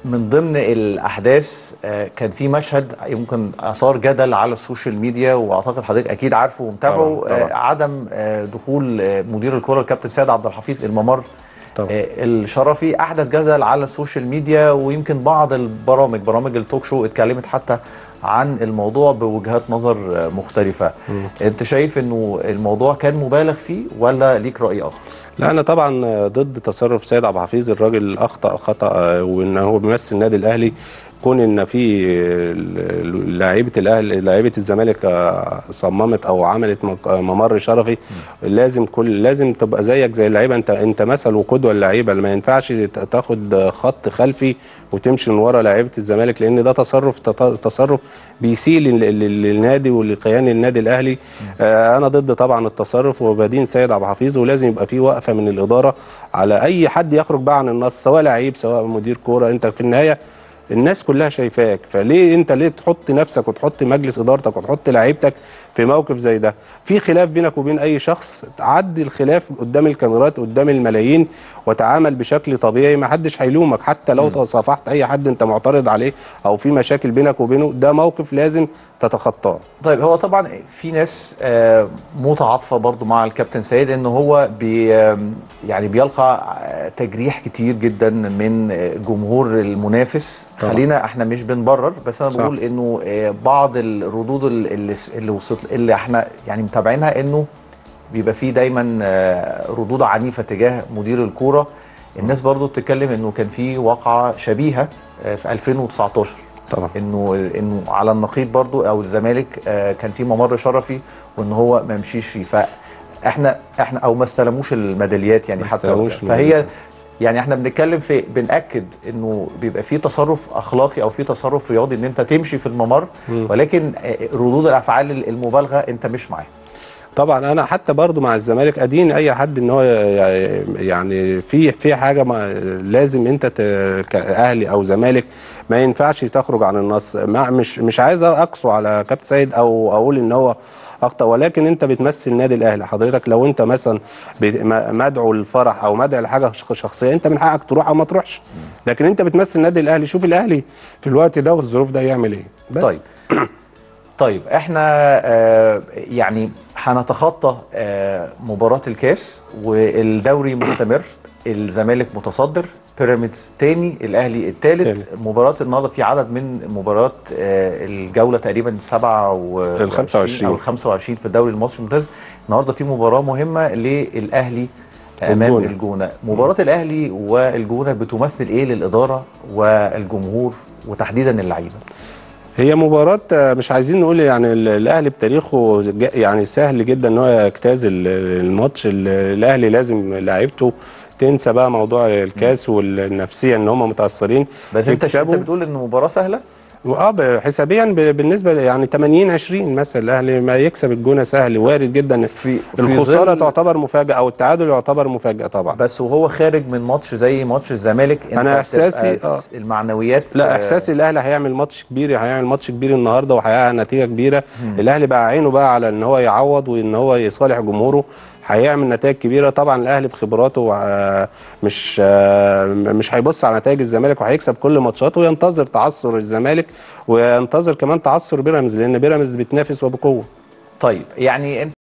من ضمن الاحداث آه، كان في مشهد يمكن اثار جدل على السوشيال ميديا واعتقد حضرتك اكيد عارفه ومتابعه طبعاً، طبعاً. آه، عدم آه، دخول آه، مدير الكره الكابتن سيد عبد الحفيظ الممر طبعاً. آه، الشرفي احدث جدل على السوشيال ميديا ويمكن بعض البرامج برامج التوك شو اتكلمت حتى عن الموضوع بوجهات نظر آه، مختلفه انت شايف انه الموضوع كان مبالغ فيه ولا ليك راي اخر لا انا طبعا ضد تصرف سيد عبد الحفيظ الراجل اخطا خطا وان هو بيمثل النادي الاهلي كون ان في لعيبه الاهلي لعيبه الزمالك آه، صممت او عملت مق- ممر شرفي لازم كل لازم تبقى زيك زي اللعيبه انت انت مثل وقدوه للعيبه ما ينفعش ت- تاخد خط خلفي وتمشي من ورا لعيبه الزمالك لان ده تصرف تط- تصرف بيسيء لل- لل- للنادي ولكيان النادي الاهلي آه، انا ضد طبعا التصرف وبدين سيد عبد الحفيظ ولازم يبقى في وقفه من الاداره على اي حد يخرج بقى عن النص سواء لعيب سواء مدير كوره انت في النهايه الناس كلها شايفاك فليه انت ليه تحط نفسك وتحط مجلس ادارتك وتحط لعيبتك في موقف زي ده في خلاف بينك وبين اي شخص عدي الخلاف قدام الكاميرات قدام الملايين وتعامل بشكل طبيعي ما حدش هيلومك حتى لو تصافحت اي حد انت معترض عليه او في مشاكل بينك وبينه ده موقف لازم تتخطاه طيب هو طبعا في ناس آه، متعاطفه برضو مع الكابتن سيد ان هو بي آم، يعني بيلقى آه، تجريح كتير جدا من آه، جمهور المنافس طبعا. خلينا احنا مش بنبرر بس انا صح. بقول انه آه، بعض الردود ال- اللي اللي وصلت اللي احنا يعني متابعينها انه بيبقى فيه دايما آه، ردود عنيفه تجاه مدير الكوره الناس برضو بتتكلم انه كان في واقعه شبيهه آه، في 2019 طبعا انه انه على النقيض برضو او الزمالك آه، كان في ممر شرفي وان هو ما مشيش فيه فاحنا احنا او ما استلموش الميداليات يعني ما حتى استلموش فهي الميداليات. يعني احنا بنتكلم في بناكد انه بيبقى في تصرف اخلاقي او في تصرف رياضي ان انت تمشي في الممر ولكن آه، ردود الافعال المبالغه انت مش معاها طبعا انا حتى برضو مع الزمالك ادين اي حد ان هو يعني في في حاجه ما لازم انت ت- كاهلي او زمالك ما ينفعش تخرج عن النص ما مش مش عايز اقسو على كابتن سيد او اقول ان هو اخطا ولكن انت بتمثل النادي الاهلي حضرتك لو انت مثلا بت- م- مدعو للفرح او مدعو لحاجه شخ- شخصيه انت من حقك تروح او ما تروحش لكن انت بتمثل النادي الاهلي شوف الاهلي في الوقت ده والظروف ده يعمل ايه بس طيب طيب احنا آه يعني هنتخطى آه مباراة الكاس والدوري مستمر الزمالك متصدر بيراميدز تاني الاهلي الثالث تالت. مباراة النهارده في عدد من مباريات آه الجولة تقريبا 7 و ال 25. او ال 25 في الدوري المصري الممتاز النهارده في مباراة مهمة للاهلي امام والجونة. الجونة مباراة الاهلي والجونة بتمثل ايه للإدارة والجمهور وتحديدا اللعيبة هي مباراة آه، مش عايزين نقول يعني ال- الاهلي بتاريخه ج- يعني سهل جدا ان هو يجتاز ال- الماتش ال- الاهلي لازم لعيبته تنسى بقى موضوع الكاس والنفسيه ان هم متاثرين بس انت انت يكسبوا. بتقول ان المباراه سهله اه ب- حسابيا ب- بالنسبه ل- يعني 80 20 مثلا الاهلي ما يكسب الجونه سهل وارد جدا في- في الخساره ظل- تعتبر مفاجاه او التعادل يعتبر مفاجاه طبعا بس وهو خارج من ماتش زي ماتش الزمالك انت أنا بتبقى إحساسي- س- المعنويات لا آه، احساسي الاهلي هيعمل ماتش كبير هيعمل ماتش كبير النهارده وهيحقق نتيجه كبيره الاهلي بقى عينه بقى على ان هو يعوض وان هو يصالح جمهوره هيعمل نتائج كبيره طبعا الاهلي بخبراته آه، مش آه، مش هيبص على نتائج الزمالك وهيكسب كل ماتشاته وينتظر تعثر الزمالك وينتظر كمان تعثر بيراميدز لان بيراميدز بتنافس وبقوه طيب يعني انت